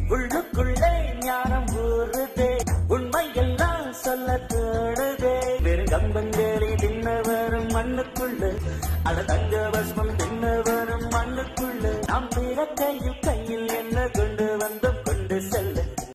உள்ளுக்குள்ளே ஞானம் ஊறுதே உண்மையெல்லாம் சொல்ல தோடுதே வெறும் கம்பங்களி தின்ன வரும் மண்ணுக்குள்ள அட தங்க பஸ்மம் தின்ன வரும் மண்ணுக்குள்ள நாம் பிறக்கையில் கையில் என்ன கொண்டு வந்தோம் கொண்டு செல்ல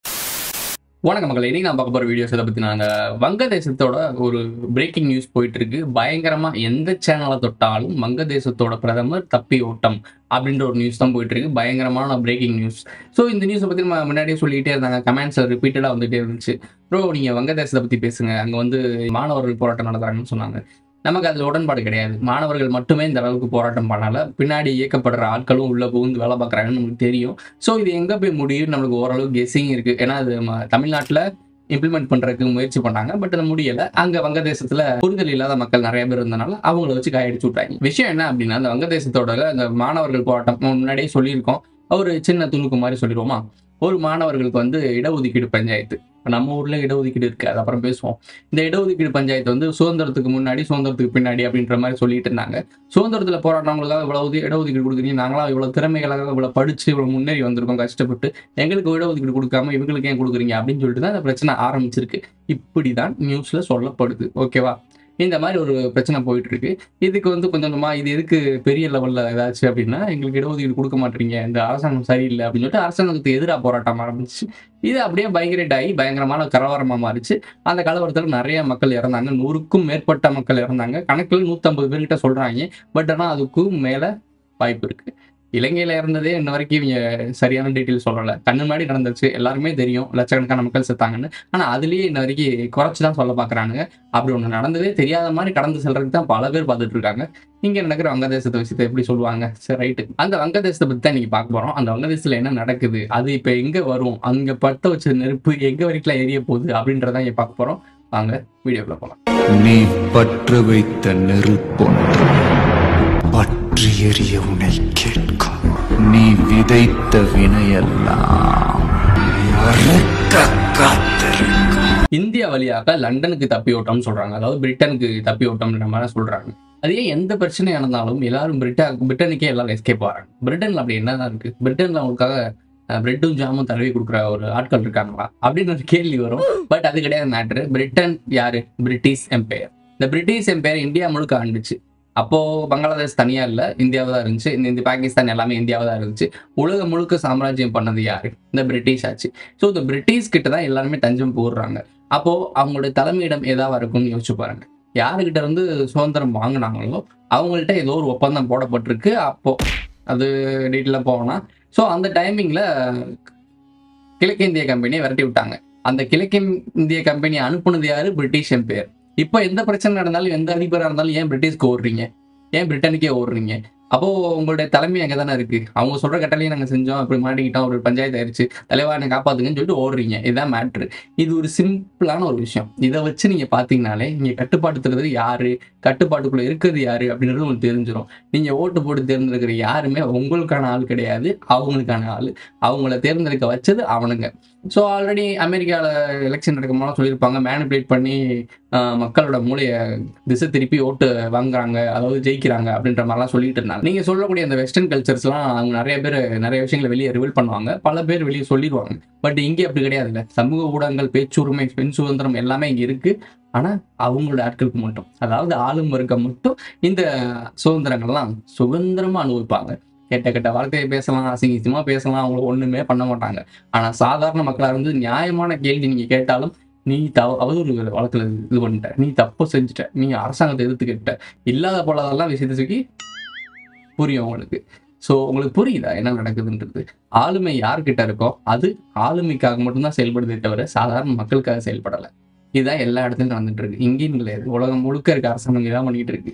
வணக்கம் மக்கள் இன்னைக்கு நான் பார்க்க போகிற வீடியோஸ் இதை பற்றி நாங்கள் வங்கதேசத்தோட ஒரு பிரேக்கிங் நியூஸ் போயிட்டு இருக்கு பயங்கரமாக எந்த சேனலை தொட்டாலும் வங்கதேசத்தோட பிரதமர் தப்பி ஓட்டம் அப்படின்ற ஒரு நியூஸ் தான் போயிட்டு இருக்கு பயங்கரமான பிரேக்கிங் நியூஸ் ஸோ இந்த நியூஸை பற்றி நம்ம முன்னாடியே சொல்லிகிட்டே இருந்தாங்க கமெண்ட்ஸ் ரிப்பீட்டடாக வந்துட்டே இருந்துச்சு ப்ரோ நீங்கள் வங்கதேசத்தை பற்றி பேசுங்க அங்கே வந்து மாணவர்கள் போராட்டம் நடத்துறாங்கன்னு சொன்னாங்க நமக்கு அதில் உடன்பாடு கிடையாது மாணவர்கள் மட்டுமே இந்த அளவுக்கு போராட்டம் பண்ணல பின்னாடி இயக்கப்படுற ஆட்களும் உள்ள புகுந்து வேலை பார்க்குறாங்கன்னு நமக்கு தெரியும் ஸோ இது எங்கே போய் முடியும் நம்மளுக்கு ஓரளவு கெஸ்ஸிங் இருக்கு ஏன்னா அது ம- தமிழ்நாட்டுல இம்ப்ளிமெண்ட் பண்றதுக்கு முயற்சி பண்ணாங்க பட் அது முடியல அங்க வங்கதேசத்துல புரிதல் இல்லாத மக்கள் நிறைய பேர் இருந்தனால அவங்கள வச்சு காயடிச்சு விட்டாங்க விஷயம் என்ன அப்படின்னா அந்த வங்கதேசத்தோட அந்த மாணவர்கள் போராட்டம் முன்னாடியே சொல்லியிருக்கோம் ஒரு சின்ன துணுக்கு மாதிரி சொல்லிடுவோமா ஒரு மாணவர்களுக்கு வந்து இடஒதுக்கீடு பஞ்சாயத்து இப்ப நம்ம ஊர்ல இடஒதுக்கீடு இருக்கு அது அப்புறம் பேசுவோம் இந்த இடஒதுக்கீடு பஞ்சாயத்து வந்து சுதந்திரத்துக்கு முன்னாடி சுதந்திரத்துக்கு பின்னாடி அப்படின்ற மாதிரி சொல்லிட்டு இருந்தாங்க சுதந்திரத்துல போராட்டவங்களுக்காக இவ்வளவு இடஒதுக்கீடு கொடுக்குறீங்க நாங்களாம் இவ்வளவு திறமைகளாக இவ்வளவு படிச்சு இவ்வளவு முன்னேறி வந்திருக்கோம் கஷ்டப்பட்டு எங்களுக்கு இடஒதுக்கீடு கொடுக்காம இவங்களுக்கு ஏன் கொடுக்குறீங்க அப்படின்னு சொல்லிட்டு தான் இந்த பிரச்சனை ஆரம்பிச்சிருக்கு இப்படிதான் நியூஸ்ல சொல்லப்படுது ஓகேவா இந்த மாதிரி ஒரு பிரச்சனை போயிட்டு இருக்கு இதுக்கு வந்து கொஞ்சம் கொஞ்சமா இது எதுக்கு பெரிய லெவல்ல ஏதாச்சும் அப்படின்னா எங்களுக்கு இடஒதுக்கீடு கொடுக்க மாட்டீங்க இந்த அரசாங்கம் சரியில்லை அப்படின்னு சொல்லிட்டு அரசாங்கத்துக்கு எதிராக போராட்டம் ஆரம்பிச்சு இது அப்படியே பயங்கரேட் ஆகி பயங்கரமான கலவரமா மாறிச்சு அந்த கலவரத்தில் நிறைய மக்கள் இறந்தாங்க நூறுக்கும் மேற்பட்ட மக்கள் இறந்தாங்க கணக்கில் நூற்றம்பது பேர்கிட்ட சொல்றாங்க பட் ஆனால் அதுக்கும் மேல வாய்ப்பு இருக்கு இலங்கையில இருந்ததே இன்ன வரைக்கும் இவங்க சரியான டீட்டெயில் சொல்லலை கண்ணு முன்னாடி நடந்துச்சு எல்லாருமே தெரியும் லட்சக்கணக்கான மக்கள் செத்தாங்கன்னு ஆனா அதுலயே இன்ன வரைக்கும் குறைச்சு தான் சொல்ல பாக்குறானுங்க அப்படி ஒண்ணு நடந்ததே தெரியாத மாதிரி கடந்து செல்றதுக்கு தான் பல பேர் பார்த்துட்டு இருக்காங்க இங்க நடக்கிற வங்கதேசத்தை விஷயத்தை எப்படி சொல்லுவாங்க சரி ரைட்டு அந்த வங்கதேசத்தை பத்தி தான் இன்னைக்கு பார்க்க போறோம் அந்த வங்கதேசத்துல என்ன நடக்குது அது இப்ப எங்க வரும் அங்க பத்த வச்ச நெருப்பு எங்க வரைக்கும் எரிய போகுது அப்படின்றதான் இங்க பார்க்க போறோம் வாங்க வீடியோக்குள்ள போலாம் நீ பற்று வைத்த நெருப்பொன்று பற்றி எரிய உன்னை கேட்கும் நீ விதைத்த வினையெல்லாம் அறுக்க காத்திருக்கும் இந்தியா வழியாக லண்டனுக்கு தப்பி ஓட்டம்னு சொல்றாங்க அதாவது பிரிட்டனுக்கு தப்பி ஓட்டம்ன்ற மாதிரி சொல்றாங்க அது ஏன் எந்த பிரச்சனை நடந்தாலும் எல்லாரும் பிரிட்டா பிரிட்டனுக்கே எல்லாரும் எஸ்கேப் ஆகிறாங்க பிரிட்டன்ல அப்படி என்னதான் இருக்கு பிரிட்டன்ல அவங்களுக்காக பிரெட்டும் ஜாமும் தடவி கொடுக்குற ஒரு ஆட்கள் இருக்காங்களா அப்படின்னு ஒரு கேள்வி வரும் பட் அது கிடையாது மேட்ரு பிரிட்டன் யாரு பிரிட்டிஷ் எம்பையர் இந்த பிரிட்டிஷ் எம்பையர் இந்தியா முழுக்க ஆண்டுச்சு அப்போ பங்களாதேஷ் தனியா இல்ல இந்தியாவா தான் இருந்துச்சு இந்த இந்த பாகிஸ்தான் எல்லாமே இந்தியாவா தான் இருந்துச்சு உலகம் முழுக்க சாம்ராஜ்யம் பண்ணது யாரு இந்த பிரிட்டிஷ் ஆச்சு ஸோ இந்த பிரிட்டிஷ் கிட்ட தான் எல்லாருமே தஞ்சம் போடுறாங்க அப்போ அவங்களுடைய தலைமையிடம் ஏதாவது இருக்கும்னு யோசிச்சு பாருங்க யாருக்கிட்ட இருந்து சுதந்திரம் வாங்கினாங்களோ அவங்கள்ட்ட ஏதோ ஒரு ஒப்பந்தம் போடப்பட்டிருக்கு அப்போ அது டீட்டெயிலாக போகணும்னா ஸோ அந்த டைமிங்ல கிழக்கிந்திய கம்பெனியை விரட்டி விட்டாங்க அந்த கிழக்கிந்திய கம்பெனி அனுப்புனது யாரு பிரிட்டிஷ் எம்பையர் இப்போ எந்த பிரச்சனை நடந்தாலும் எந்த அதிபராக இருந்தாலும் ஏன் பிரிட்டிஷ்க்கு ஓடுறீங்க ஏன் பிரிட்டனுக்கே ஓடுறீங்க அப்போ உங்களுடைய தலைமை அங்கே தானே இருக்கு அவங்க சொல்ற கட்டளையை நாங்கள் செஞ்சோம் அப்படி மாட்டிக்கிட்டோம் ஒரு பஞ்சாயத்து ஆயிடுச்சு தலைவா என்னை காப்பாத்துங்கன்னு சொல்லிட்டு ஓடுறீங்க இதுதான் மேட்ரு இது ஒரு சிம்பிளான ஒரு விஷயம் இதை வச்சு நீங்க பாத்தீங்கனாலே நீங்க கட்டுப்பாட்டுத்துறது யாரு கட்டுப்பாட்டுக்குள்ள இருக்கிறது யாரு அப்படின்றது உங்களுக்கு தெரிஞ்சிடும் நீங்க ஓட்டு போட்டு தேர்ந்தெடுக்கிற யாருமே உங்களுக்கான ஆள் கிடையாது அவங்களுக்கான ஆள் அவங்கள தேர்ந்தெடுக்க வச்சது அவனுங்க ஸோ ஆல்ரெடி அமெரிக்காவில் எலெக்ஷன் நடக்கும்போது சொல்லியிருப்பாங்க மேனிபுலேட் பண்ணி ஆஹ், மக்களோட மூளையை திசை திருப்பி ஓட்டு வாங்குறாங்க அதாவது ஜெயிக்கிறாங்க அப்படின்ற மாதிரிலாம் சொல்லிட்டு இருந்தாங்க நீங்க சொல்லக்கூடிய அந்த வெஸ்டர்ன் கல்ச்சர்ஸ்லாம் அவங்க நிறைய பேர் நிறைய விஷயங்களை வெளியே ரிவீல் பண்ணுவாங்க பல பேர் வெளியே சொல்லிடுவாங்க பட் இங்கே அப்படி கிடையாதுல்ல சமூக ஊடகங்கள் பேச்சுரிமை பெண் சுதந்திரம் எல்லாமே இங்க இருக்கு ஆனா அவங்களோட ஆட்களுக்கு மட்டும் அதாவது ஆளும் வர்க்கம் மட்டும் இந்த சுதந்திரங்கள்லாம் சுதந்திரமா அனுபவிப்பாங்க கெட்ட கெட்ட வார்த்தையை பேசலாம் அசிங்கசியமா பேசலாம் அவங்கள ஒண்ணுமே பண்ண மாட்டாங்க ஆனா சாதாரண மக்களா இருந்து நியாயமான கேள்வி நீங்க கேட்டாலும் நீ தவ அவதூறு வழக்குல இது பண்ணிட்ட நீ தப்பு செஞ்சுட்ட நீ அரசாங்கத்தை எதிர்த்துக்கிட்ட இல்லாத போலதெல்லாம் விஷயத்தை தூக்கி புரியும் உங்களுக்கு ஸோ உங்களுக்கு புரியுதா என்ன நடக்குதுன்றது ஆளுமை யார்கிட்ட இருக்கோ அது ஆளுமைக்காக மட்டும்தான் செயல்படுதே தவிர சாதாரண மக்களுக்காக செயல்படலை இதுதான் எல்லா இடத்துலையும் நடந்துட்டு இருக்கு இங்கேயும் கிடையாது உலகம் முழுக்க இருக்க அரசாங்கம் இதான் பண்ணிட்டு இருக்கு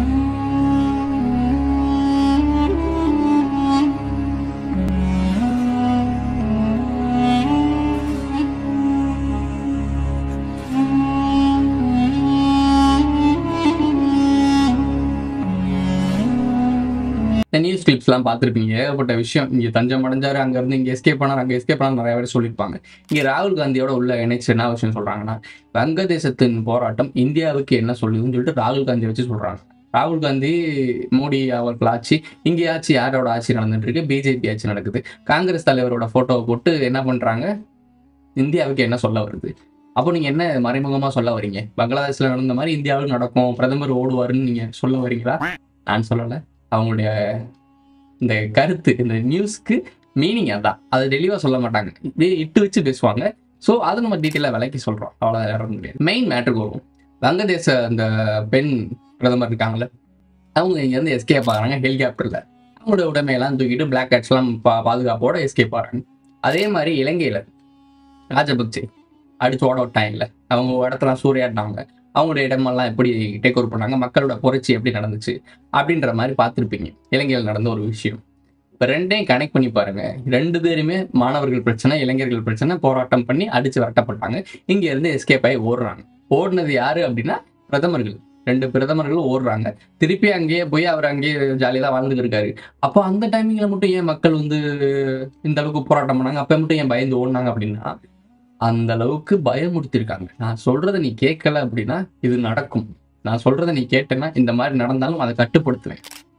இந்த நியூஸ் கிளிப்ஸ்லாம் பார்த்துருப்பீங்க ஏகப்பட்ட விஷயம் இங்கே தஞ்சம் அடைஞ்சாரு அங்கேருந்து இங்கே எஸ்கேப் பண்ணார் அங்கே எஸ்கேப் பண்ணார் நிறைய பேர் சொல்லியிருப்பாங்க இங்கே ராகுல் காந்தியோட உள்ள இணைச்சு என்ன விஷயம் சொல்கிறாங்கன்னா வங்கதேசத்தின் போராட்டம் இந்தியாவுக்கு என்ன சொல்லுதுன்னு சொல்லிட்டு ராகுல் காந்தியை வச்சு சொல்கிறாங்க ராகுல் காந்தி மோடி அவர்கள் ஆட்சி இங்கேயாச்சும் யாரோட ஆட்சி நடந்துட்டு இருக்கு பிஜேபி ஆட்சி நடக்குது காங்கிரஸ் தலைவரோட போட்டோவை போட்டு என்ன பண்றாங்க இந்தியாவுக்கு என்ன சொல்ல வருது அப்போ நீங்க என்ன மறைமுகமா சொல்ல வரீங்க பங்களாதேஷ்ல நடந்த மாதிரி இந்தியாவில் நடக்கும் பிரதமர் ஓடுவாருன்னு நீங்க சொல்ல வரீங்களா நான் சொல்லல அவங்களுடைய இந்த கருத்து இந்த நியூஸ்க்கு மீனிங் அதான் அதை தெளிவா சொல்ல மாட்டாங்க இப்படியே இட்டு வச்சு பேசுவாங்க ஸோ அதை நம்ம டீட்டெயிலாக விலைக்கு சொல்றோம் அவ்வளோதான் வேற ஒண்ணும் கிடையாது மெயின் மேட்ருக்கு வரும் வங்கதேச அந்த பெண் பிரதமர் இருக்காங்கல்ல அவங்க இங்கேருந்து எஸ்கேப் ஆகிறாங்க ஹெலிகாப்டரில் அவங்களோட உடைமையெல்லாம் தூக்கிட்டு பிளாக் கேட்ஸ்லாம் பா பாதுகாப்போட எஸ்கேப் ஆகிறாங்க அதே மாதிரி இலங்கையில் ராஜபக்சே அடிச்சு ஓட விட்டாங்கல்ல அவங்க இடத்தெல்லாம் சூறையாடினாங்க அவங்களோட இடமெல்லாம் எப்படி டேக் ஓவர் பண்ணாங்க மக்களோட புரட்சி எப்படி நடந்துச்சு அப்படின்ற மாதிரி பார்த்துருப்பீங்க இலங்கையில் நடந்த ஒரு விஷயம் இப்போ ரெண்டையும் கனெக்ட் பண்ணி பாருங்க ரெண்டு பேருமே மாணவர்கள் பிரச்சனை இளைஞர்கள் பிரச்சனை போராட்டம் பண்ணி அடிச்சு விரட்டப்பட்டாங்க இங்க இருந்து எஸ்கேப் ஆகி ஓடுறாங்க ஓடுனது யாரு அப்படின்னா பிரதமர்கள் ரெண்டு பிரதமர்களும் ஓடுறாங்க திருப்பி அங்கேயே போய் அவர் அங்கேயே ஜாலியாக தான் வாழ்ந்துட்டு இருக்காரு அப்போ அந்த டைமிங்ல மட்டும் ஏன் மக்கள் வந்து இந்த அளவுக்கு போராட்டம் பண்ணாங்க அப்ப மட்டும் ஏன் பயந்து ஓடினாங்க அப்படின்னா அந்த அளவுக்கு பயமுறுத்திருக்காங்க நான் சொல்றதை நீ கேட்கல அப்படின்னா இது நடக்கும் நான் சொல்றதை நீ கேட்டேன்னா இந்த மாதிரி நடந்தாலும் அதை கட்டுப்படுத்துவேன்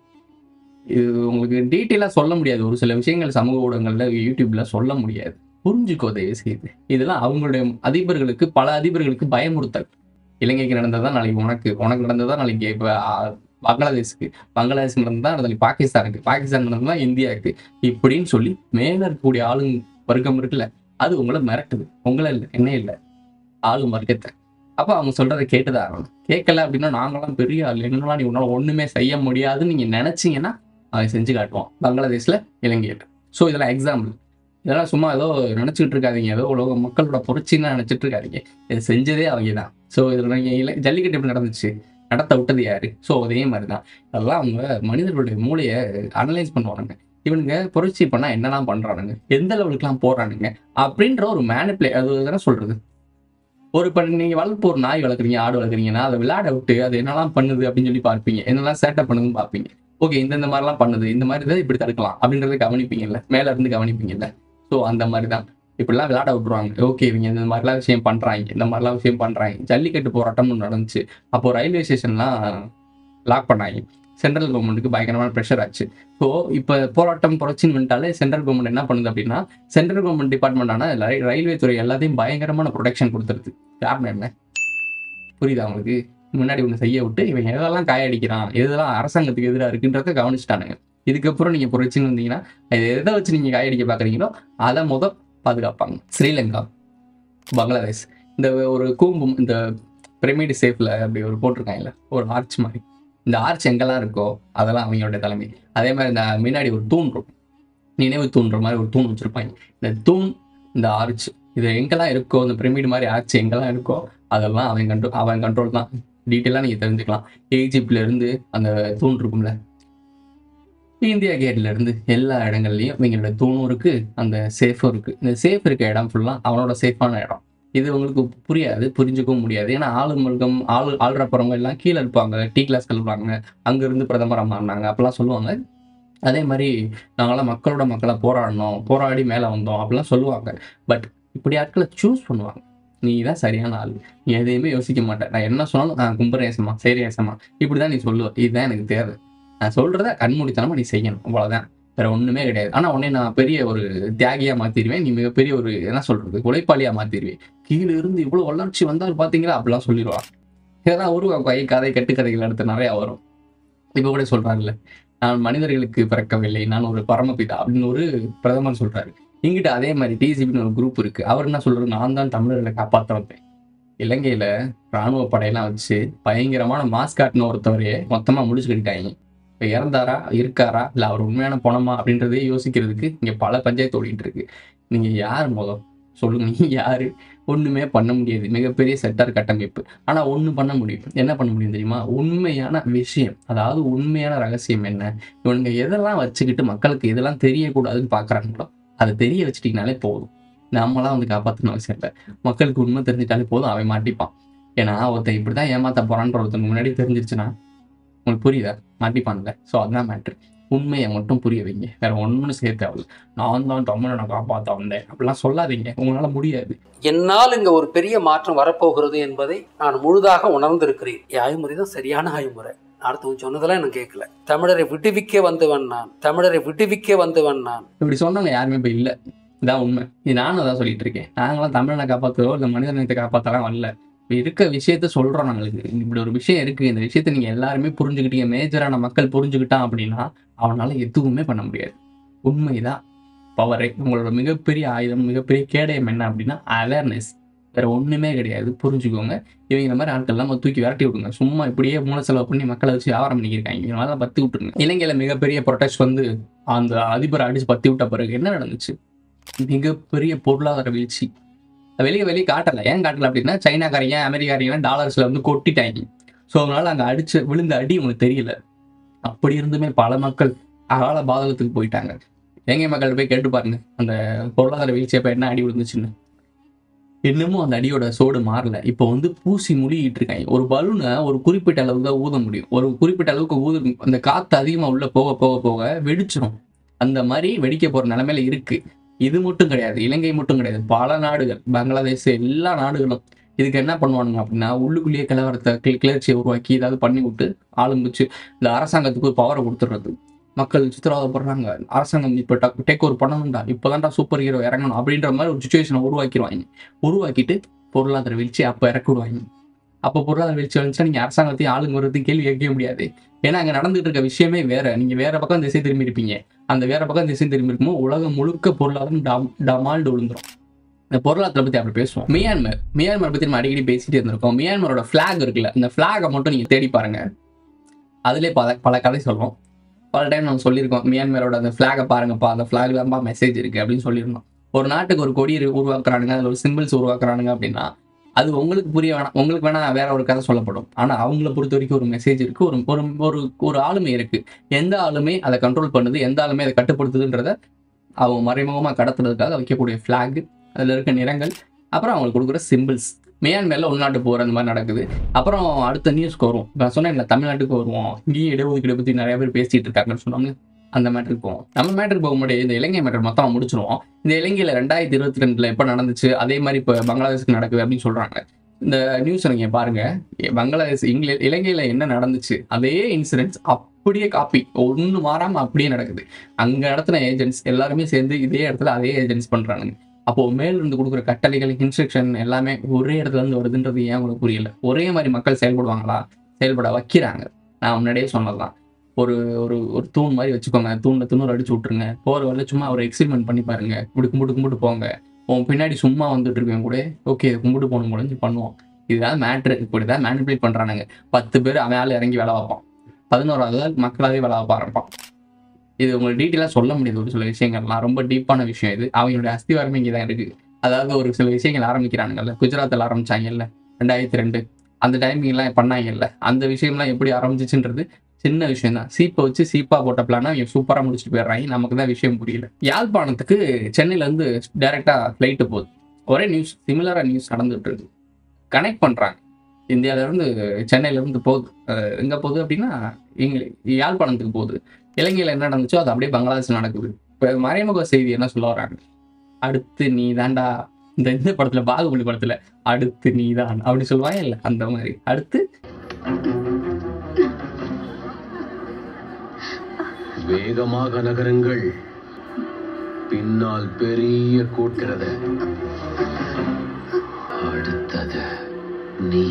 இது உங்களுக்கு டீட்டெயிலாக சொல்ல முடியாது ஒரு சில விஷயங்கள் சமூக ஊடகங்கள்ல யூடியூப்ல சொல்ல முடியாது புரிஞ்சுக்கோ தயவு செய்து இதெல்லாம் அவங்களுடைய அதிபர்களுக்கு பல அதிபர்களுக்கு பயமுறுத்தல் இலங்கைக்கு நடந்ததா நாளைக்கு உனக்கு உனக்கு நடந்ததா நாளைக்கு இப்போ பங்களாதேஷுக்கு பங்களாதேஷ் நடந்ததா நாளைக்கு பாகிஸ்தானுக்கு பாகிஸ்தான் நடந்ததா இந்தியாவுக்கு இப்படின்னு சொல்லி மேல இருக்கக்கூடிய ஆளுங்க வர்க்கம் இருக்குல்ல அது உங்களை மிரட்டுது உங்களை இல்லை என்ன இல்லை ஆளும் வர்க்கத்தை அப்போ அவங்க சொல்றதை கேட்டுதான் ஆகணும் கேட்கல அப்படின்னா நாங்களாம் பெரிய ஆள் என்னெல்லாம் நீ உன்னால ஒண்ணுமே செய்ய முடியாதுன்னு நீங்க நினைச்சீங்கன்னா அவன் செஞ்சு காட்டுவான் பங்களாதேஷ்ல இலங்கையில் ஸோ இதெல்லாம் எக்ஸாம்பிள் இதெல்லாம் சும்மா ஏதோ நினைச்சிட்டு இருக்காதீங்க ஏதோ உலக மக்களோட புரட்சின்னு நினைச்சிட்டு இருக்காதீங்க இது செஞ்சதே அவங்க தான் ஸோ இதில் நீங்கள் இல ஜல்லிக்கட்டு எப்படி நடந்துச்சு நடத்த விட்டது யாரு ஸோ அதே மாதிரி தான் அதெல்லாம் அவங்க மனிதர்களுடைய மூளையை அனலைஸ் பண்ணுவானுங்க இவனுங்க புரட்சி பண்ணா என்னெல்லாம் பண்றானுங்க எந்த லெவலுக்குலாம் போறானுங்க அப்படின்ற ஒரு மேனிப்ளே அது தானே சொல்றது ஒரு இப்போ நீங்க வளர்ப்பு ஒரு நாய் வளர்க்குறீங்க ஆடு வளர்க்குறீங்கன்னா அதை விளையாட விட்டு அது என்னெல்லாம் பண்ணுது அப்படின்னு சொல்லி பார்ப்பீங்க என்னெல்லாம் சேட்டை பண்ணுதுன்னு பார்ப்பீங்க ஓகே இந்த இந்த மாதிரிலாம் பண்ணுது இந்த மாதிரி இதை இப்படி தடுக்கலாம் அப்படின்றத கவனிப்பீங்கல்ல மேல இருந்து கவனிப்பீங்கல்ல ஸோ அந்த மாதிரி தான் இப்படிலாம் விளையாட விட்டுருவாங்க ஓகே இவங்க இந்த மாதிரிலாம் விஷயம் பண்றாங்க இந்த மாதிரிலாம் விஷயம் பண்றாங்க ஜல்லிக்கட்டு போராட்டம் ஒண்ணு நடந்துச்சு அப்போ ரயில்வே ஸ்டேஷன்லாம் லாக் பண்ணாங்க சென்ட்ரல் கவர்மெண்ட்டுக்கு பயங்கரமான ப்ரெஷர் ஆச்சு ஸோ இப்போ போராட்டம் புரட்சின்னு வந்துட்டாலே சென்ட்ரல் கவர்மெண்ட் என்ன பண்ணுது அப்படின்னா சென்ட்ரல் கவர்மெண்ட் டிபார்ட்மெண்டான ரயில்வே துறை எல்லாத்தையும் பயங்கரமான ப்ரொடெக்ஷன் கொடுத்துருது காரணம் என்ன புரியுதா உங்களுக்கு முன்னாடி ஒன்று செய்ய விட்டு இவன் எதெல்லாம் காயடிக்கிறான் எதெல்லாம் அரசாங்கத்துக்கு எதிராக இருக்குன்றத கவனிச்சுட்டானுங்க இதுக்கப்புறம் நீங்கள் புரட்சின்னு வந்தீங்கன்னா இது எதை வச்சு நீங்கள் காயடிக்க பார்க்குறீங்களோ அதை முத பாதுகாப்பாங்க ஸ்ரீலங்கா பங்களாதேஷ் இந்த ஒரு கூம்பும் இந்த பிரமிடு சேஃப்ல அப்படி ஒரு போட்டிருக்காங்கல்ல ஒரு ஆர்ச் மாதிரி இந்த ஆர்ச் எங்கெல்லாம் இருக்கோ அதெல்லாம் அவங்களோட தலைமை அதே மாதிரி இந்த முன்னாடி ஒரு தூண் இருக்கும் நினைவு தூண்ற மாதிரி ஒரு தூண் வச்சிருப்பாங்க இந்த தூண் இந்த ஆர்ச் இது எங்கெல்லாம் இருக்கோ இந்த பிரமிடு மாதிரி ஆர்ச் எங்கெல்லாம் இருக்கோ அதெல்லாம் அவன் கண்ட்ரோல் அவன் கண்ட்ரோல் தான் டீட்டெயிலாக நீங்கள் தெரிஞ்சுக்கலாம் ஈஜிப்ட்ல இருந்து அந்த தூண் இருக்கும்ல இந்தியா கேட்ல இருந்து எல்லா இடங்கள்லையும் இவங்களோட தூணும் இருக்கு அந்த சேஃபும் இருக்கு இந்த சேஃப் இருக்க இடம் ஃபுல்லாக அவனோட சேஃபான இடம் இது உங்களுக்கு புரியாது புரிஞ்சுக்கவும் முடியாது ஏன்னா ஆளு முழுக்கம் ஆளு ஆள்ற போறவங்க எல்லாம் கீழே இருப்பாங்க டீ கிளாஸ் கழுவுறாங்க அங்கிருந்து பிரதமராக மாறினாங்க அப்படிலாம் சொல்லுவாங்க அதே மாதிரி நாங்களாம் மக்களோட மக்களாக போராடணும் போராடி மேலே வந்தோம் அப்படிலாம் சொல்லுவாங்க பட் இப்படி ஆட்களை சூஸ் பண்ணுவாங்க நீ தான் சரியான ஆள் நீ எதையுமே யோசிக்க மாட்டேன் நான் என்ன சொன்னாலும் நான் கும்பரேசமா சரியாசமா இப்படிதான் நீ சொல்லுவ இதுதான் எனக்கு தேவை நான் சொல்றத கண்மூடித்தனமா நீ செய்யணும் அவ்வளவுதான் வேற ஒண்ணுமே கிடையாது ஆனா உன்னை நான் பெரிய ஒரு தியாகியா மாத்திடுவேன் நீ மிகப்பெரிய ஒரு என்ன சொல்றது உழைப்பாளியா மாத்திடுவேன் கீழே இருந்து இவ்வளவு வளர்ச்சி வந்தால் பாத்தீங்களா அப்படிலாம் சொல்லிடுவான் இதெல்லாம் உருவாக்கும் கை கதை கட்டுக்கதைகள் அடுத்து நிறைய வரும் இப்ப கூட சொல்றாங்கல்ல நான் மனிதர்களுக்கு பிறக்கவில்லை நான் ஒரு பரமபிதா அப்படின்னு ஒரு பிரதமர் சொல்றாரு இங்கிட்ட அதே மாதிரி டிசிபின்னு ஒரு குரூப் இருக்கு அவர் என்ன சொல்றாரு நான் தான் தமிழர்களை காப்பாற்ற வந்தேன் இலங்கையில ராணுவ படையெல்லாம் வச்சு பயங்கரமான மாஸ்காட்னு ஒருத்தவரையே மொத்தமா முடிச்சு கட்டிட்டாங்க இப்போ இறந்தாரா இருக்காரா இல்ல அவர் உண்மையான பணமா அப்படின்றதே யோசிக்கிறதுக்கு இங்க பல பஞ்சாயத்து ஓடிட்டு இருக்கு நீங்க யார் முதல் சொல்லுங்க நீங்க யாரு ஒண்ணுமே பண்ண முடியாது மிகப்பெரிய செட்டார் கட்டமைப்பு ஆனா ஒண்ணு பண்ண முடியும் என்ன பண்ண முடியும் தெரியுமா உண்மையான விஷயம் அதாவது உண்மையான ரகசியம் என்ன இவனுங்க எதெல்லாம் வச்சுக்கிட்டு மக்களுக்கு எதெல்லாம் தெரியக்கூடாதுன்னு பாக்குறாங்களோ அதை தெரிய வச்சுட்டீங்கனாலே போதும் நம்மளாம் வந்து காப்பாற்றணும் அவசியம் இல்லை மக்களுக்கு உண்மை தெரிஞ்சிட்டாலே போதும் அவன் மாட்டிப்பான் ஏன்னா ஒருத்தன் இப்படிதான் ஏமாத்த போறான்ற ஒருத்தனுக்கு முன்னாடி தெரிஞ்சிருச்சுன்னா உங்களுக்கு புரியுதா மாட்டிப்பான்ல ஸோ அதுதான் மேட்ரு உண்மையை மட்டும் புரிய வைங்க வேற ஒன்றும் சேர்த்து தேவையில்ல நான் தான் தமிழனை காப்பாற்ற வந்தேன் அப்படிலாம் சொல்லாதீங்க உங்களால முடியாது என்னால் இங்க ஒரு பெரிய மாற்றம் வரப்போகிறது என்பதை நான் முழுதாக உணர்ந்திருக்கிறேன் என் ஆய்முறை தான் சரியான ஆய்முறை அடுத்தவன் சொன்னதெல்லாம் எனக்கு கேட்கல தமிழரை விடுவிக்க வந்தவன் நான் தமிழரை விடுவிக்க வந்தவன் நான் இப்படி சொன்னவங்க யாருமே இப்போ இல்லை இதான் உண்மை இது நானும் அதான் சொல்லிட்டு இருக்கேன் நாங்களாம் தமிழனை காப்பாற்றுறோம் இல்லை மனிதனத்தை காப்பாற்றலாம் வரல இப்போ இருக்க விஷயத்த சொல்கிறோம் நாங்களுக்கு இப்படி ஒரு விஷயம் இருக்குது இந்த விஷயத்த நீங்கள் எல்லாருமே புரிஞ்சுக்கிட்டீங்க மேஜரான மக்கள் புரிஞ்சுக்கிட்டான் அப்படின்னா அவனால எதுவுமே பண்ண முடியாது உண்மைதான் பவரே உங்களோட மிகப்பெரிய ஆயுதம் மிகப்பெரிய கேடயம் என்ன அப்படின்னா அவேர்னஸ் வேற ஒண்ணுமே கிடையாது புரிஞ்சுக்கோங்க இவங்க இந்த மாதிரி ஆட்கள்லாம் தூக்கி விரட்டி விடுங்க சும்மா இப்படியே மூல செலவு பண்ணி மக்களை வச்சு வியாபாரம் பண்ணிக்கிருக்காங்க இவங்க மாதிரி பத்தி விட்டுருங்க இலங்கையில மிகப்பெரிய ப்ரொடெஸ்ட் வந்து அந்த அதிபரை அடிச்சு பத்தி விட்ட பிறகு என்ன நடந்துச்சு மிகப்பெரிய பொருளாதார வீழ்ச்சி வெளியே வெளியே காட்டல ஏன் காட்டல அப்படின்னா சைனாக்காரங்க அமெரிக்காரங்க டாலர்ஸ்ல வந்து கொட்டிட்டாங்க ஸோ அதனால அங்க அடிச்ச விழுந்த அடி உங்களுக்கு தெரியல அப்படி இருந்துமே பல மக்கள் அகால பாதகத்துக்கு போயிட்டாங்க இலங்கை மக்கள் போய் கேட்டு பாருங்க அந்த பொருளாதார வீழ்ச்சி அப்ப என்ன அடி விழுந்துச்சுன்னு இன்னமும் அந்த அடியோட சோடு மாறல இப்போ வந்து பூசி முழுகிட்டு இருக்காங்க ஒரு பலூனை ஒரு குறிப்பிட்ட அளவுக்கு தான் ஊத முடியும் ஒரு குறிப்பிட்ட அளவுக்கு ஊது அந்த காத்து அதிகமா உள்ள போக போக போக வெடிச்சிரும் அந்த மாதிரி வெடிக்க போற நிலைமையில இருக்கு இது மட்டும் கிடையாது இலங்கை மட்டும் கிடையாது பல நாடுகள் பங்களாதேஷ் எல்லா நாடுகளும் இதுக்கு என்ன பண்ணுவானுங்க அப்படின்னா உள்ளுக்குள்ளேயே கலவரத்தை கிள- கிளர்ச்சியை உருவாக்கி ஏதாவது பண்ணி விட்டு ஆளும்பிச்சு இந்த அரசாங்கத்துக்கு ஒரு பவரை கொடுத்துடுறது மக்கள் சித்திரவதைப்படுறாங்க அரசாங்கம் இப்போ டேக் ஓவர் பண்ணணும்டா இப்போதான்டா சூப்பர் ஹீரோ இறங்கணும் அப்படின்ற மாதிரி ஒரு சுச்சுவேஷனை உருவாக்கிடுவாங்க உருவாக்கிட்டு பொருளாதார வீழ்ச்சி அப்போ இறக்கி விடுவாங்க அப்போ பொருளாதார வீழ்ச்சி வந்துச்சுன்னா நீங்கள் அரசாங்கத்தையும் ஆளுங்க வரதையும் கேள்வி கேட்கவே முடியாது ஏன்னா அங்கே நடந்துட்டு இருக்க விஷயமே வேற நீங்கள் வேற பக்கம் திசை திரும்பி இருப்பீங்க அந்த வேற பக்கம் திசை திரும்பி இருக்கும்போது உலகம் முழுக்க பொருளாதாரம் டம் டமால்டு விழுந்துரும் இந்த பொருளாதாரத்தை பத்தி அப்படி பேசுவோம் மியான்மர் மியான்மர் பத்தி நம்ம அடிக்கடி பேசிட்டே இருந்திருக்கோம் மியான்மரோட ஃபிளாக் இருக்குல்ல இந்த ஃபிளாகை மட்டும் நீங்க தேடி பாருங்க அதுலயே பல பல கதை சொல்றோம் பல டைம் நம்ம சொல்லியிருக்கோம் மியான்மரோட அந்த ஃபிளாகை பாருங்கப்பா அந்த ஃபிளாக்ல தான்ப்பா மெசேஜ் இருக்கு அப்படின்னு சொல்லியிருந்தோம் ஒரு நாட்டுக்கு ஒரு கொடி இரு- உருவாக்குறானுங்க அதுல ஒரு சிம்பிள்ஸ் உருவாக்குறானுங்க அப்படின்னா அது உங்களுக்கு புரிய வேணாம் உங்களுக்கு வேணா வேற ஒரு கதை சொல்லப்படும் ஆனா அவங்கள பொறுத்த வரைக்கும் ஒரு மெசேஜ் இருக்கு ஒரு ஒரு ஒரு ஒரு ஆளுமை இருக்கு எந்த ஆளுமே அதை கண்ட்ரோல் பண்ணுது எந்த ஆளுமே அதை கட்டுப்படுத்துதுன்றத அவங்க மறைமுகமா கடத்துறதுக்காக வைக்கக்கூடிய ஃபிளாக் அதுல இருக்க நிறங்கள் அப்புறம் அவங்களுக்கு கொடுக்குற சிம்பிள்ஸ் மியான்மர்ல உள்நாட்டு போர் அந்த மாதிரி நடக்குது அப்புறம் அடுத்த நியூஸ்க்கு வருவோம் நான் சொன்னேன்ல தமிழ்நாட்டுக்கு வருவோம் இங்கேயும் இடஒதுக்கீடு பத்தி நிறைய பேர் பேசிட்டு இருக்காங்கன்னு சொன்னோம்ல அந்த மேட்டருக்கு போவோம் நம்ம மேட்டருக்கு போக முடியாது இந்த இலங்கை மேட்டர் மொத்தம் முடிச்சிருவோம் இந்த இலங்கையில ரெண்டாயிரத்தி இருபத்தி ரெண்டுல எப்ப நடந்துச்சு அதே மாதிரி இப்ப பங்களாதேஷ்க்கு நடக்குது அப்படின்னு சொல்றாங்க இந்த நியூஸ் நீங்க பாருங்க எ- பங்களாதேஷ் இங்கில இலங்கையில என்ன நடந்துச்சு அதே இன்சிடென்ட்ஸ் அப்படியே காப்பி ஒண்ணு மாறாம அப்படியே நடக்குது அங்க நடத்தின ஏஜென்ட்ஸ் எல்லாருமே சேர்ந்து இதே இடத்துல அதே ஏஜென்ட்ஸ் பண்றானுங்க அப்போ மேல இருந்து கொடுக்குற கட்டளைகள் இன்ஸ்ட்ரக்ஷன் எல்லாமே ஒரே இடத்துல இருந்து வருதுன்றது ஏன் உங்களுக்கு புரியல ஒரே மாதிரி மக்கள் செயல்படுவாங்களா செயல்பட வைக்கிறாங்க நான் முன்னாடியே சொன்னதுதான் ஒரு ஒரு ஒரு தூண் மாதிரி வச்சுக்கோங்க தூண்ல துணூறு அடிச்சு விட்டுருங்க போற வரல சும்மா ஒரு எக்ஸ்பெரிமெண்ட் பண்ணி பாருங்க இப்படி கும்பிட்டு கும்பிட்டு போங்க உன் பின்னாடி சும்மா வந்துட்டு இருக்கேன் கூட ஓகே கும்பிட்டு போகணும் முடிஞ்சு பண்ணுவோம் இதுதான் மேட்ரு இப்படிதான் மேனிபுலேட் பண்றானுங்க பத்து பேர் அவன் ஆள் இறங்கி வேலை பார்ப்பான் பதினோராவது ஆள் மக்களாவே வேலை பார்க்க ஆரம்பிப்பான் இது உங்களுக்கு டீட்டெயிலாக சொல்ல முடியாது ஒரு சில விஷயங்கள்லாம் ரொம்ப டீப்பான விஷயம் இது அவங்களுடைய அஸ்திவாரமே இங்கே தான் இருக்கு அதாவது ஒரு சில விஷயங்கள் ஆரம்பிக்கிறானுங்கல்ல குஜராத்தில் ஆரம்பிச்சாங்கல்ல ரெண்டாயிரத்தி ரெண்டு அந்த டைமிங்லாம் பண்ணாங்கல்ல அந்த விஷயம்லாம் எப்படி ஆரம்பிச்சிச்சுன்றது சின்ன விஷயம் தான் சீப்பை வச்சு சீப்பா போட்ட பிளானா இவங்க சூப்பராக முடிச்சுட்டு போயிடுறாங்க நமக்கு தான் விஷயம் புரியல யாழ்ப்பாணத்துக்கு சென்னையில இருந்து டைரக்டா ஃப்ளைட்டு போகுது ஒரே நியூஸ் சிமிலரா நியூஸ் நடந்துட்டு இருக்கு கனெக்ட் பண்றாங்க இந்தியால இருந்து சென்னையில இருந்து போகுது அஹ் எங்க போகுது அப்படின்னா இங்க யாழ்ப்பாணத்துக்கு போகுது இலங்கையில என்ன நடந்துச்சோ அது அப்படியே பங்களாதேஷ் நடக்குது இப்ப மறைமுக செய்தி என்ன சொல்ல வராங்க அடுத்து நீ தாண்டா இந்த இந்த படத்துல பாகுபலி படத்துல அடுத்து நீ தான் அப்படி சொல்லுவாங்க இல்ல அந்த மாதிரி அடுத்து வேகமாக நகருங்கள் பின்னால் பெரிய கூட்டுறது அடுத்தது நீ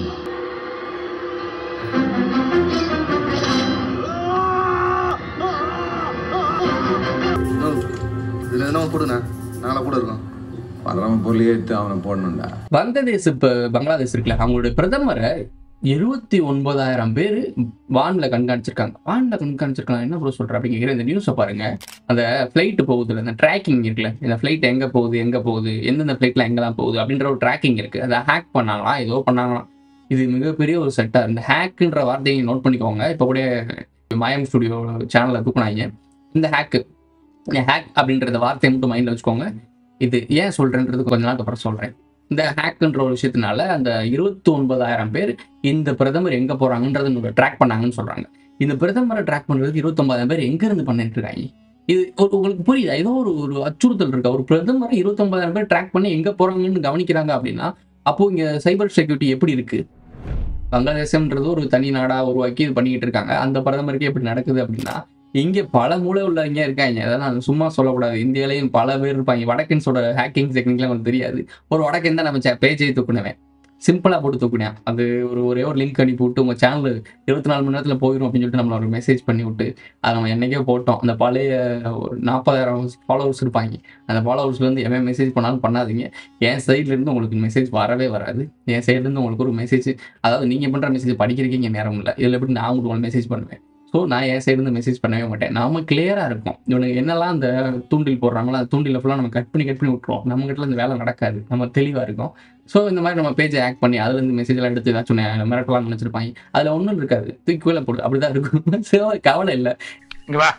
இதுல எதனா போடுண்ணா நாங்களா கூட இருக்கோம் பரம பொருளையே எடுத்து அவனை போடணும்டா வங்கதேச இப்ப பங்களாதேஷ் இருக்குல்ல அவங்களுடைய பிரதமரை இருபத்தி ஒன்பதாயிரம் பேர் வான்ல கண்காணிச்சிருக்காங்க வான்ல கண்காணிச்சிருக்காங்க என்ன ப்ரோ சொல்ற அப்படிங்கிற இந்த நியூஸை பாருங்க அந்த ஃபிளைட் போகுதுல இந்த ட்ராக்கிங் இருக்குல்ல இந்த ஃபிளைட் எங்க போகுது எங்க போகுது எந்தெந்த ஃபிளைட்ல எங்கெல்லாம் போகுது அப்படின்ற ஒரு ட்ராக்கிங் இருக்கு அதை ஹேக் பண்ணாங்களாம் ஏதோ பண்ணாங்களாம் இது மிகப்பெரிய ஒரு செட்டா இந்த ஹேக்குன்ற வார்த்தையை நோட் பண்ணிக்கோங்க இப்போ கூட மாயம் ஸ்டுடியோ சேனல்ல தூக்குனாங்க இந்த ஹேக்கு ஹேக் அப்படின்ற வார்த்தையை மட்டும் மைண்ட்ல வச்சுக்கோங்க இது ஏன் சொல்றேன்றது கொஞ்ச நாளுக்கு அப்புறம் சொல்றேன் இந்த ஹேக்குன்ற ஒரு விஷயத்தினால அந்த இருபத்தி ஒன்பதாயிரம் பேர் இந்த பிரதமர் எங்க போறாங்கன்றத ட்ராக் பண்ணாங்கன்னு சொல்றாங்க இந்த பிரதமரை ட்ராக் பண்றதுக்கு இருபத்தொன்பதாயிரம் பேர் எங்க இருந்து பண்ணிட்டு இருக்காங்க இது ஒரு உங்களுக்கு புரியுதா ஏதோ ஒரு ஒரு அச்சுறுத்தல் இருக்கா ஒரு பிரதமரை இருபத்தொன்பதாயிரம் பேர் ட்ராக் பண்ணி எங்க போறாங்கன்னு கவனிக்கிறாங்க அப்படின்னா அப்போ இங்க சைபர் செக்யூரிட்டி எப்படி இருக்கு வங்காளதேசம்ன்றது ஒரு தனி நாடா உருவாக்கி இது பண்ணிக்கிட்டு இருக்காங்க அந்த பிரதமருக்கே எப்படி நடக்குது அப்படின்னா இங்க பல மூளை உள்ளவங்க இருக்காங்க அதெல்லாம் நான் சும்மா சொல்லக்கூடாது இந்தியாலயும் பல பேர் இருப்பாங்க வடக்கன்ஸோட ஹேக்கிங் டெக்னிக்லாம் உங்களுக்கு தெரியாது ஒரு வடக்கன் தான் நம்ம பேஜை தூக்குனவன் சிம்பிளா போட்டு தூக்குனேன் அது ஒரு ஒரே ஒரு லிங்க் அனுப்பி விட்டு உங்க சேனல் இருபத்தி நாலு மணி நேரத்துல போயிடும் அப்படின்னு சொல்லிட்டு நம்மள ஒரு மெசேஜ் பண்ணி விட்டு அதை நம்ம என்னைக்கோ போட்டோம் அந்த பழைய ஒரு நாற்பதாயிரம் ஃபாலோவர்ஸ் இருப்பாங்க அந்த ஃபாலோவர்ஸ்ல இருந்து எவன் மெசேஜ் பண்ணாலும் பண்ணாதீங்க என் சைட்ல இருந்து உங்களுக்கு மெசேஜ் வரவே வராது என் சைட்ல இருந்து உங்களுக்கு ஒரு மெசேஜ் அதாவது நீங்க பண்ற மெசேஜ் படிக்கிறதுக்கு இங்க நேரம் இல்லை இதுல எப்படி நான் உங்களுக்கு மெசேஜ் பண்ணுவேன் ஸோ நான் என் சைடு இருந்து மெசேஜ் பண்ணவே மாட்டேன் நாம கிளியரா இருக்கும் இவனுக்கு என்னெல்லாம் அந்த தூண்டில் போடுறாங்களோ அந்த தூண்டில ஃபுல்லாக நம்ம கட் பண்ணி கட் பண்ணி விட்டுருவோம் நம்ம கிட்ட இந்த வேலை நடக்காது நம்ம தெளிவா இருக்கும் ஸோ இந்த மாதிரி நம்ம பேஜை ஆக்ட் பண்ணி அதுல இருந்து மெசேஜ் எல்லாம் எடுத்து ஏதாச்சும் நெ- மிரட்டலாம் நினைச்சிருப்பாங்க அதுல ஒன்றும் இருக்காது தூக்கி கீழே போடு அப்படிதான் இருக்கும் சரி, கவலை இல்லை இங்க வா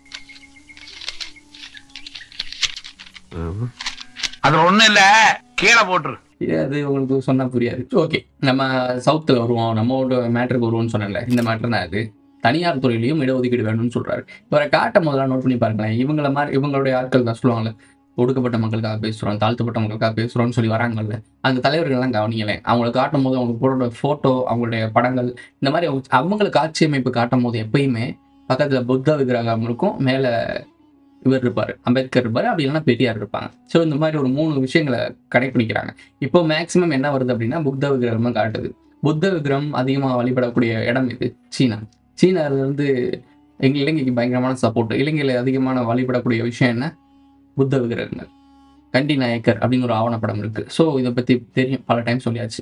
அதுல ஒண்ணும் இல்ல கீழே போட்டுரு இது அது உங்களுக்கு சொன்னா புரியாது ஓகே நம்ம சவுத்துல வருவோம் நம்மளோட மேட்டருக்கு வருவோம்னு சொன்னேன்ல இந்த மேட்டர் தான் அது தனியார் துறையிலையும் இடஒதுக்கீடு வேணும்னு சொல்றாரு இவரை காட்ட முதல்ல நோட் பண்ணி பாருங்களேன் இவங்கள மாதிரி இவங்களுடைய ஆட்கள் தான் சொல்லுவாங்கல்ல ஒடுக்கப்பட்ட மக்களுக்காக பேசுறோம் தாழ்த்தப்பட்ட மக்களுக்காக பேசுறோம்னு சொல்லி வராங்கல்ல அந்த தலைவர்கள்லாம் கவனிங்களேன் அவங்களை காட்டும் போது அவங்க போடுற போட்டோ அவங்களுடைய படங்கள் இந்த மாதிரி அவங்க- அவங்களுக்கு ஆட்சி அமைப்பு காட்டும் போது எப்பயுமே பக்கத்துல புத்த விக்கிரகம் இருக்கும் மேல இவர் இருப்பாரு அம்பேத்கர் இருப்பாரு அப்படி இல்லைன்னா பெரியார் இருப்பாங்க ஸோ இந்த மாதிரி ஒரு மூணு விஷயங்களை கடைப்பிடிக்கிறாங்க இப்போ மேக்சிமம் என்ன வருது அப்படின்னா புத்த விக்கிரகமா காட்டுது புத்த விக்கிரகம் அதிகமாக வழிபடக்கூடிய இடம் இது சீனா சீனால இருந்து எங்க இலங்கைக்கு பயங்கரமான சப்போர்ட் இலங்கையில அதிகமான வழிபடக்கூடிய விஷயம் என்ன புத்த விக்கிரகங்கள் கண்டி நாயக்கர் அப்படின்னு ஒரு ஆவணப்படம் இருக்கு ஸோ இதை பத்தி தெரியும் பல டைம் சொல்லியாச்சு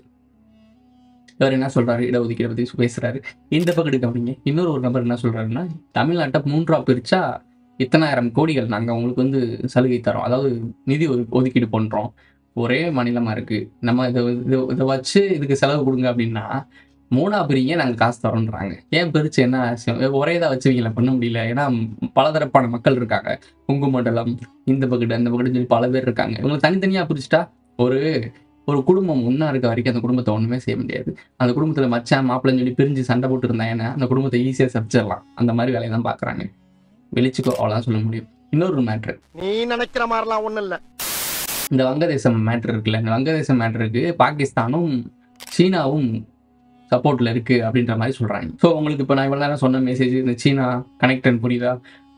இவர் என்ன சொல்றாரு இடஒதுக்கீடு பத்தி பேசுறாரு இந்த பக்கத்து கவனிங்க இன்னொரு ஒரு நபர் என்ன சொல்றாருன்னா தமிழ்நாட்டை மூன்றா பிரிச்சா இத்தனாயிரம் கோடிகள் நாங்க உங்களுக்கு வந்து சலுகை தரோம் அதாவது நிதி ஒது- ஒதுக்கீடு பண்றோம் ஒரே மாநிலமா இருக்கு நம்ம இதை இதை இதை வச்சு இதுக்கு செலவு கொடுங்க அப்படின்னா மூணா பிரிங்க நாங்க காசு தரோன்றாங்க ஏன் பிரிச்சு என்ன அவசியம் ஒரே இதாக வச்சுவீங்களா பண்ண முடியல ஏன்னா பலதரப்பான மக்கள் இருக்காங்க கொங்கு மண்டலம் இந்த பக்கத்து அந்த பக்கத்து சொல்லி பல பேர் இருக்காங்க இவங்களை தனித்தனியா பிரிச்சுட்டா ஒரு ஒரு குடும்பம் ஒன்றா இருக்க வரைக்கும் அந்த குடும்பத்தை ஒன்றுமே செய்ய முடியாது அந்த குடும்பத்தில் மச்சான் மாப்பிள்ளைன்னு சொல்லி பிரிஞ்சு சண்டை போட்டு இருந்தாங்கன்னா அந்த குடும்பத்தை ஈஸியாக சபிச்சிடலாம் அந்த மாதிரி வேலையை தான் பார்க்குறாங்க வெளிச்சுக்கோ அவ்வளோதான் சொல்ல முடியும் இன்னொரு மேட்ரு நீ நினைக்கிற மாதிரிலாம் ஒண்ணும் இல்ல இந்த வங்கதேசம் மேட்ரு இருக்குல்ல இந்த வங்கதேசம் மேட்ருக்கு பாகிஸ்தானும் சீனாவும் சப்போர்ட்ல இருக்கு அப்படின்ற மாதிரி சொல்றாங்க ஸோ உங்களுக்கு இப்போ நான் இவ்வளோ நேரம் சொன்ன மெசேஜ் இந்த சீனா கனெக்டன் புரியுதா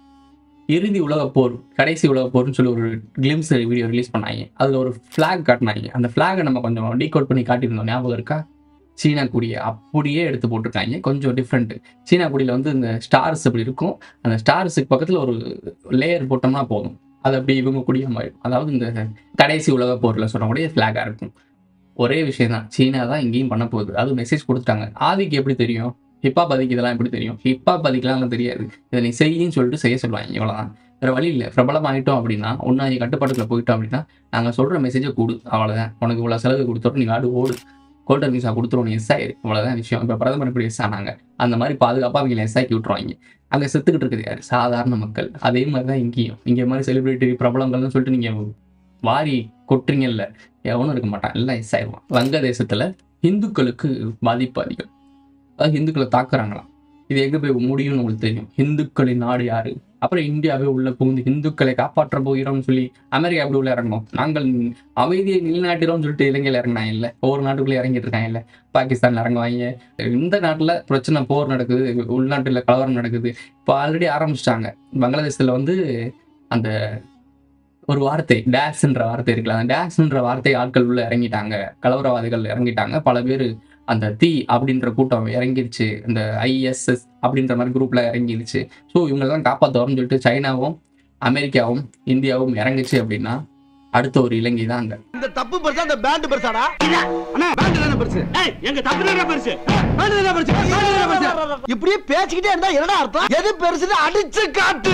இறுதி உலகப் போர் கடைசி உலகப் போர்னு சொல்லி ஒரு கிளிம்ஸ் வீடியோ ரிலீஸ் பண்ணாங்க அதில் ஒரு ஃப்ளாக் காட்டினாங்க அந்த ஃப்ளாகை நம்ம கொஞ்சம் டீகோட் பண்ணி காட்டியிருந்தோம் ஞாபகம் இருக்கா சீனா கொடியை அப்படியே எடுத்து போட்டிருக்காங்க கொஞ்சம் டிஃப்ரெண்ட் சீனா கொடியில் வந்து இந்த ஸ்டார்ஸ் அப்படி இருக்கும் அந்த ஸ்டார்ஸுக்கு பக்கத்தில் ஒரு லேயர் போட்டோம்னா போதும் அது அப்படி இவங்க கொடியா மாறிடும் அதாவது இந்த கடைசி உலக போரில் சொல்லக்கூடிய ஃப்ளாகாக இருக்கும் ஒரே விஷயம் தான் சீனா தான் இங்கேயும் பண்ண போகுது அது மெசேஜ் கொடுத்துட்டாங்க ஆதிக்கு எப்படி தெரியும் ஹிப்பா பதிக்கு இதெல்லாம் எப்படி தெரியும் ஹிப்பா பதிக்கெல்லாம் தெரியாது இதை நீ செய்யின்னு சொல்லிட்டு செய்ய சொல்லுவாங்க இவ்வளோதான் வேற வழி இல்லை பிரபலம் ஆகிட்டோம் அப்படின்னா ஒன்றா நீ கட்டுப்பாட்டுக்குள்ள போயிட்டோம் அப்படின்னா நாங்கள் சொல்கிற மெசேஜை கொடு அவ்வளோதான் உனக்கு இவ்வளோ செலவு கொடுத்துரும் நீ ஆடு ஓடு கோல்டன் விசா கொடுத்துருவோம் நீ எஸ் ஆயிரு இவ்வளோதான் விஷயம் இப்போ பிரதமர் இப்படி எஸ் ஆனாங்க அந்த மாதிரி பாதுகாப்பாக அவங்க எஸ் ஆக்கி விட்டுருவாங்க அங்கே செத்துக்கிட்டு இருக்குது யார் சாதாரண மக்கள் அதே மாதிரி தான் இங்கேயும் இங்கே மாதிரி செலிபிரிட்டி பிரபலங்கள்னு சொல்லிட்டு நீங்கள் வாரி கொட்டுறீங்கல்ல எவனும் இருக்க மாட்டான் எல்லாம் எஸ் ஆயிடுவான் வங்கதேசத்தில் இந்துக்களுக்கு பாதிப்பு அதிகம் அதாவது இந்துக்களை தாக்குறாங்களாம் இது எங்கே போய் முடியும்னு உங்களுக்கு தெரியும் இந்துக்களின் நாடு யாரு அப்புறம் இந்தியாவே உள்ள புகுந்து இந்துக்களை காப்பாற்ற போகிறோம்னு சொல்லி அமெரிக்கா எப்படி உள்ள இறங்கணும் நாங்கள் அமைதியை நிலைநாட்டுறோம்னு சொல்லிட்டு இலங்கையில் இறங்கினாங்க இல்லை ஒவ்வொரு நாட்டுக்குள்ளே இறங்கிட்டு இருக்காங்க இல்லை பாகிஸ்தான்ல இறங்குவாங்க இந்த நாட்டில் பிரச்சனை போர் நடக்குது உள்நாட்டில் கலவரம் நடக்குது இப்போ ஆல்ரெடி ஆரம்பிச்சிட்டாங்க பங்களாதேஷில் வந்து அந்த ஒரு வார்த்தை டேஷ்ன்ற வார்த்தை இருக்குல்ல அந்த டேஷ்ன்ற வார்த்தை ஆட்கள் உள்ள இறங்கிட்டாங்க கலவரவாதிகள் இறங்கிட்டாங்க பல பேர் அந்த தி அப்படின்ற கூட்டம் இறங்கிருச்சு இந்த ஐஎஸ்எஸ் அப்படின்ற மாதிரி குரூப்ல இறங்கிருச்சு ஸோ இவங்களெல்லாம் காப்பாற்றுவோம்னு சொல்லிட்டு சைனாவும் அமெரிக்காவும் இந்தியாவும் இறங்குச்சு அப்படின்னா அடுத்த ஒரு இலங்கை தான் அங்க இந்த தப்பு பெருசா அந்த பேண்ட் பெருசாடா அண்ணா பேண்ட் தானே பெருசு எங்க தப்பு தானே பெருசு பேண்ட் தானே பெருசு பேண்ட் தானே பெருசு இப்படியே பேசிக்கிட்டே இருந்தா என்னடா அர்த்தம் எது பெருசுன்னு அடிச்சு காட்டு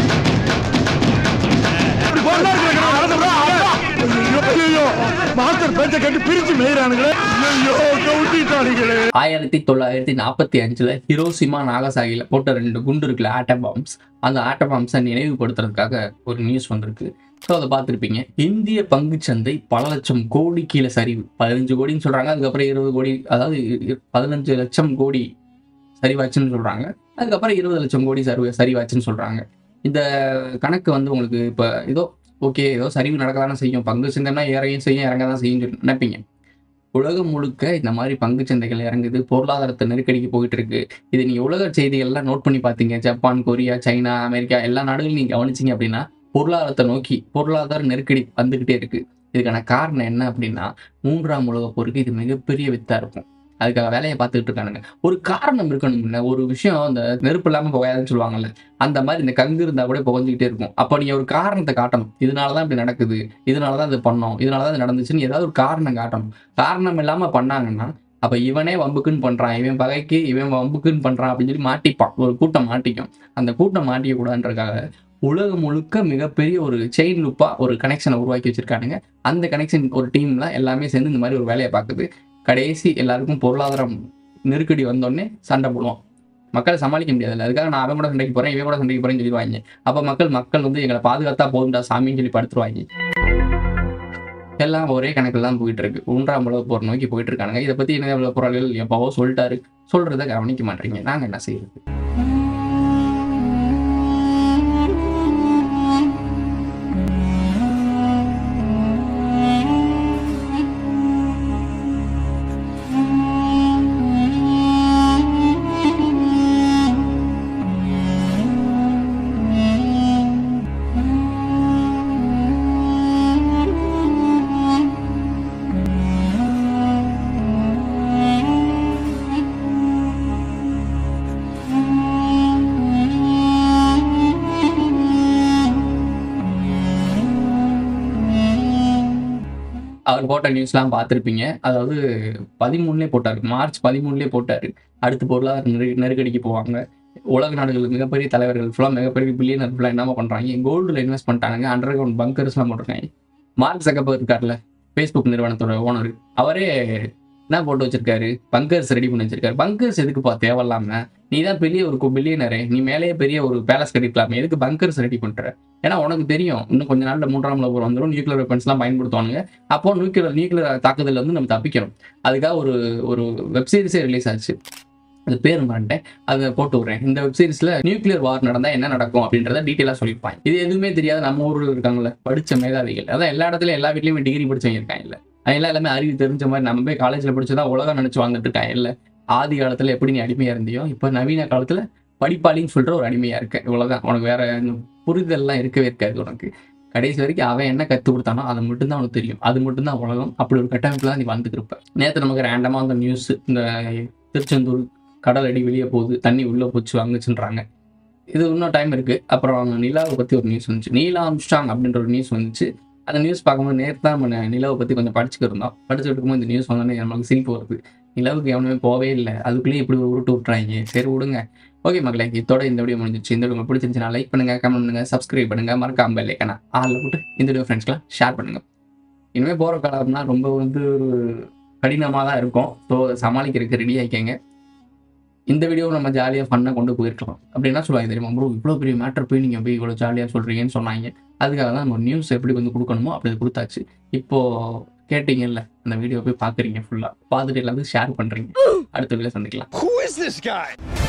மாஸ்டர் பேச்ச கேட்டு பிரிச்சு மேயிறானுங்களே ஐயோ கவுட்டிட்டானுங்களே ஆயிரத்தி தொள்ளாயிரத்தி நாற்பத்தி அஞ்சுல ஹிரோசிமா நாகசாகில போட்ட ரெண்டு குண்டு இருக்குல்ல ஆட்டம் பாம்ஸ் அந்த ஆட்டம் பாம்ஸை நினைவுபடுத்துறதுக்காக ஒரு நியூஸ் வந்திருக்கு ஸோ அதை பார்த்துருப்பீங்க இந்திய பங்குச்சந்தை பல லட்சம் கோடி கீழே சரிவு பதினஞ்சு கோடின்னு சொல்றாங்க அதுக்கப்புறம் இருபது கோடி அதாவது இ- பதினஞ்சு லட்சம் கோடி சரிவாச்சுன்னு சொல்றாங்க அதுக்கப்புறம் இருபது லட்சம் கோடி சரி சரிவாச்சுன்னு சொல்றாங்க இந்த கணக்கு வந்து உங்களுக்கு இப்போ ஏதோ ஓகே ஏதோ சரிவு நடக்க தானே செய்யும் பங்கு சந்தைனா ஏறையும் செய்யும் இறங்க தான் செய்யும் சொல்லி நினைப்பீங்க உலகம் முழுக்க இந்த மாதிரி பங்குச் சந்தைகள் இறங்குது பொருளாதாரத்தை நெருக்கடிக்கு போயிட்டு இருக்கு இது நீங்க உலக செய்திகள்லாம் நோட் பண்ணி பார்த்தீங்க ஜப்பான் கொரியா சைனா அமெரிக்கா எல்லா நாடுகளும் நீங்க கவனிச்சீங்க அப்படின்னா பொருளாதாரத்தை நோக்கி பொருளாதார நெருக்கடி வந்துகிட்டே இருக்கு இதுக்கான காரணம் என்ன அப்படின்னா மூன்றாம் உலக போருக்கு இது மிகப்பெரிய வித்தா இருக்கும் அதுக்காக வேலையை பார்த்துக்கிட்டு இருக்கானுங்க ஒரு காரணம் இருக்கணும் இல்ல ஒரு விஷயம் அந்த நெருப்பு இல்லாம புகையாதுன்னு சொல்லுவாங்கல்ல அந்த மாதிரி இந்த கங்கு இருந்தா கூட புகஞ்சுக்கிட்டே இருக்கும் அப்போ நீங்க ஒரு காரணத்தை காட்டணும் இதனாலதான் இப்படி நடக்குது இதனாலதான் இது பண்ணோம் இதனாலதான் இது நடந்துச்சுன்னு ஏதாவது ஒரு காரணம் காட்டணும் காரணம் இல்லாம பண்ணாங்கன்னா அப்ப இவனே வம்புக்குன்னு பண்றான் இவன் பகைக்கு இவன் வம்புக்குன்னு பண்றான் அப்படின்னு சொல்லி மாட்டிப்பான் ஒரு கூட்டம் மாட்டிக்கும் அந்த கூட்டம் மாட்டிக்க கூடாதுன்றக்காக உலகம் முழுக்க மிகப்பெரிய ஒரு செயின் லுப்பா ஒரு கனெக்ஷனை உருவாக்கி வச்சிருக்கானுங்க அந்த கனெக்ஷன் ஒரு டீம்ல எல்லாமே சேர்ந்து இந்த மாதிரி ஒரு வேலையை பார்க்குது கடைசி எல்லாருக்கும் பொருளாதாரம் நெருக்கடி வந்தோடனே சண்டை போடுவோம் மக்களை சமாளிக்க முடியாதுல்ல அதுக்காக நான் அவன் கூட சண்டைக்கு போறேன் இவன் கூட சண்டைக்கு போறேன்னு சொல்லிடுவாங்க அப்ப மக்கள் மக்கள் வந்து எங்களை பாதுகாத்தா போதும்டா சாமின்னு சொல்லி படுத்துருவாங்க எல்லாம் ஒரே கணக்கில் தான் போயிட்டு இருக்கு மூன்றாம் உலக போர் நோக்கி போயிட்டு இருக்கானுங்க இதை பத்தி என்ன உலக போராளிகள் எப்பவோ சொல்லிட்டாரு சொல்றதை கவனிக்க மாட்டீங்க நாங்க என்ன செய்யறது அவர் போட்ட நியூஸ்லாம் பார்த்துருப்பீங்க அதாவது பதிமூணுலேயே போட்டார் மார்ச் பதிமூணுலேயே போட்டார் அடுத்து பொருளாதார நெரு நெருக்கடிக்கு போவாங்க உலக நாடுகள் மிகப்பெரிய தலைவர்கள் ஃபுல்லாக மிகப்பெரிய பில்லியனர் ஃபுல்லாக என்னமா பண்ணுறாங்க கோல்டில் இன்வெஸ்ட் பண்ணிட்டாங்க அண்டர் கிரவுண்ட் பங்கர்ஸ்லாம் போட்டிருக்காங்க மார்க் சக்கபர் இருக்கார்ல ஃபேஸ்புக் நிறுவனத்தோட ஓனர் அவரே என்ன போட்டு வச்சிருக்காரு பங்கர்ஸ் ரெடி பண்ணி வச்சிருக்காரு பங்கர்ஸ் எதுக்குப்பா தேவையில்லாம நீ தான் பெரிய ஒரு பில்லியனரே நீ மேலேயே பெரிய ஒரு பேலஸ் கட்டிக்கலாமே எதுக்கு பங்கர்ஸ் ரெடி பண்ற ஏன்னா உனக்கு தெரியும் இன்னும் கொஞ்ச நாள்ல மூன்றாம் உலக போர் வந்துடும் நியூக்ளியர் வெப்பன்ஸ்லாம் பயன்படுத்துவானுங்க அப்போ நியூக்ளியர் நியூக்ளியர் தாக்குதல்ல இருந்து நம்ம தப்பிக்கணும் அதுக்காக ஒரு ஒரு வெப் சீரிஸே ரிலீஸ் ஆச்சு அது பேர் மறந்துட்டேன் அதை போட்டு விடுறேன் இந்த வெப் சீரிஸ்ல நியூக்ளியர் வார் நடந்தா என்ன நடக்கும் அப்படின்றத டீட்டெயிலாக சொல்லியிருப்பாங்க இது எதுவுமே தெரியாத நம்ம ஊர்ல இருக்காங்கல்ல படிச்ச மேதாவிகள் அதான் எல்லா இடத்துலயும் எல்லா வீட்லயுமே டிகிரி படிச்சவங்க இருக்காங்கல்ல அதெல்லாம் எல்லாமே அறிவு தெரிஞ்ச மாதிரி நம்ம போய் காலேஜ்ல படிச்சதான் உலகம் நினைச்சு வாழ்ந்துட்டு இருக்காங்க இல்ல ஆதி காலத்துல எப்படி நீ அடிமையா இருந்தியோ இப்ப நவீன காலத்துல படிப்பாளின்னு சொல்ற ஒரு அடிமையா இருக்க இவ்வளவுதான் உனக்கு வேற புரிதல்லாம் இருக்கவே இருக்காது உனக்கு கடைசி வரைக்கும் அவன் என்ன கற்றுக் கொடுத்தானோ அது மட்டும்தான் அவனுக்கு தெரியும் அது மட்டும்தான் உலகம் அப்படி ஒரு கட்டமைப்புல தான் நீ வந்துட்டு இருப்ப நேற்று நமக்கு ரேண்டமாக அந்த நியூஸ் இந்த திருச்செந்தூர் கடல் அடி வெளியே போகுது தண்ணி உள்ளே போச்சு வாங்குச்சுன்றாங்க இது இன்னும் டைம் இருக்கு அப்புறம் நிலாவை பற்றி ஒரு நியூஸ் வந்துச்சு நீலா ஆம்ஸ்டாங் அப்படின்ற ஒரு நியூஸ் வந்துச்சு அந்த நியூஸ் பார்க்கும்போது நேற்று தான் நம்ம நிலவை பற்றி கொஞ்சம் படிச்சுட்டு இருந்தோம் படிச்சுட்டு இருக்கும்போது இந்த நியூஸ் வந்தோடனே நமக்கு சிரிப்பு வருது நிலவுக்கு எவனுமே போவே இல்லை அதுக்குள்ளேயே இப்படி ஒரு உருட்டு விட்டுறாங்க சரி விடுங்க ஓகே மக்களே இதோட இந்த வீடியோ முடிஞ்சிச்சு இந்த வீடியோ உங்களுக்கு பிடிச்சிருந்துச்சுன்னா லைக் பண்ணுங்க கமெண்ட் பண்ணுங்க சப்ஸ்கிரைப் பண்ணுங்க மறக்காம பெல் ஐக்கனா ஆளில் போட்டு இந்த வீடியோ ஃப்ரெண்ட்ஸ்க்குலாம் ஷேர் பண்ணுங்க இனிமேல் போகிற காலம்னா ரொம்ப வந்து கடினமாக தான் இருக்கும் ஸோ சமாளிக்கிறதுக்கு ரெடி ஆகிக்கங்க இந்த வீடியோ நம்ம ஜாலியாக ஃபன்னாக கொண்டு போயிருக்கலாம் அப்படின்னா சொல்லுவாங்க தெரியுமா ப்ரோ இவ்வளோ பெரிய மேட்டர் போய் நீங்கள் போய் இவ்வளோ ஜாலியாக சொல்கிறீங்கன்னு சொன்னாங்க அதுக்காக தான் நம்ம நியூஸ் எப்படி வந்து கொடுக்கணுமோ அப்படி அது கொடுத்தாச்சு இப்போது கேட்டீங்கல்ல அந்த வீடியோ போய் பார்க்குறீங்க ஃபுல்லாக பார்த்துட்டு எல்லாத்தையும் ஷேர் பண்ணுறீங்க அடுத்த வீடியோ சந்திக்கலாம் Who is this guy?